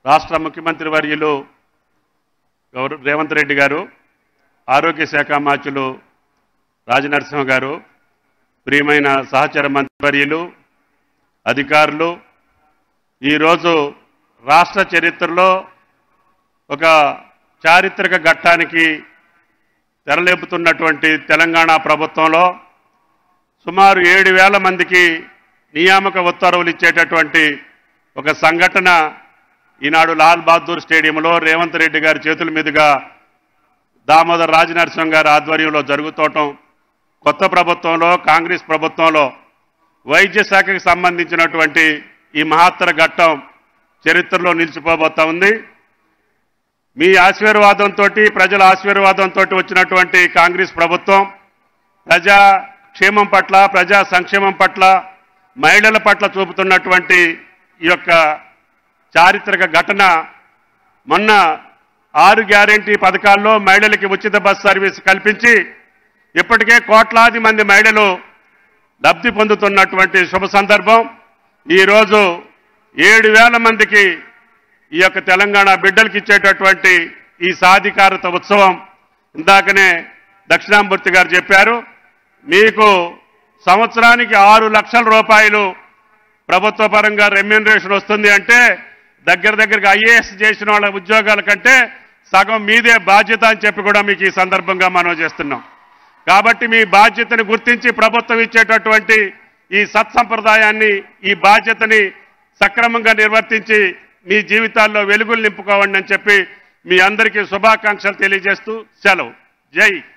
రాష్ట్ర ముఖ్యమంత్రి వర్యులు గౌరవ రేవంత్ రెడ్డి గారు ఆరోగ్య శాఖ మాచులు రాజనరసింహ గారు ప్రియమైన సహచర మంత్రివర్యులు అధికారులు ఈరోజు రాష్ట్ర చరిత్రలో ఒక చారిత్రక ఘట్టానికి తెరలేపుతున్నటువంటి తెలంగాణ ప్రభుత్వంలో సుమారు ఏడు వేల మందికి నియామక ఉత్తర్వులు ఇచ్చేటటువంటి ఒక సంఘటన ఈనాడు లాల్ బహదూర్ స్టేడియంలో రేవంత్ రెడ్డి గారి చేతుల మీదుగా దామోదర్ రాజనరసింహం గారి ఆధ్వర్యంలో జరుగుతోటం కొత్త ప్రభుత్వంలో కాంగ్రెస్ ప్రభుత్వంలో వైద్య శాఖకు సంబంధించినటువంటి ఈ మహత్తర ఘట్టం చరిత్రలో నిలిచిపోబోతా ఉంది మీ ఆశీర్వాదంతో ప్రజల ఆశీర్వాదంతో వచ్చినటువంటి కాంగ్రెస్ ప్రభుత్వం ప్రజా క్షేమం పట్ల ప్రజా సంక్షేమం పట్ల మహిళల పట్ల చూపుతున్నటువంటి ఈ యొక్క చారిత్రక ఘటన మొన్న ఆరు గ్యారంటీ పథకాల్లో మహిళలకి ఉచిత బస్ సర్వీస్ కల్పించి ఇప్పటికే కోట్లాది మంది మహిళలు లబ్ధి పొందుతున్నటువంటి శుభ సందర్భం ఈరోజు ఏడు వేల మందికి ఈ యొక్క తెలంగాణ బిడ్డలకి ఇచ్చేటటువంటి ఈ సాధికారత ఉత్సవం ఇందాకనే దక్షిణామూర్తి గారు చెప్పారు మీకు సంవత్సరానికి ఆరు లక్షల రూపాయలు ప్రభుత్వ పరంగా రెమ్యూనరేషన్ వస్తుంది అంటే దగ్గర దగ్గరగా ఐఏఎస్ చేసిన వాళ్ళ ఉద్యోగాల కంటే సగం మీదే బాధ్యత అని చెప్పి కూడా మీకు ఈ సందర్భంగా మనం చేస్తున్నాం కాబట్టి మీ బాధ్యతని గుర్తించి ప్రభుత్వం ఇచ్చేటటువంటి ఈ సత్సంప్రదాయాన్ని ఈ బాధ్యతని సక్రమంగా నిర్వర్తించి మీ జీవితాల్లో వెలుగులు నింపుకోవండి అని చెప్పి మీ అందరికీ శుభాకాంక్షలు తెలియజేస్తూ సెలవు జై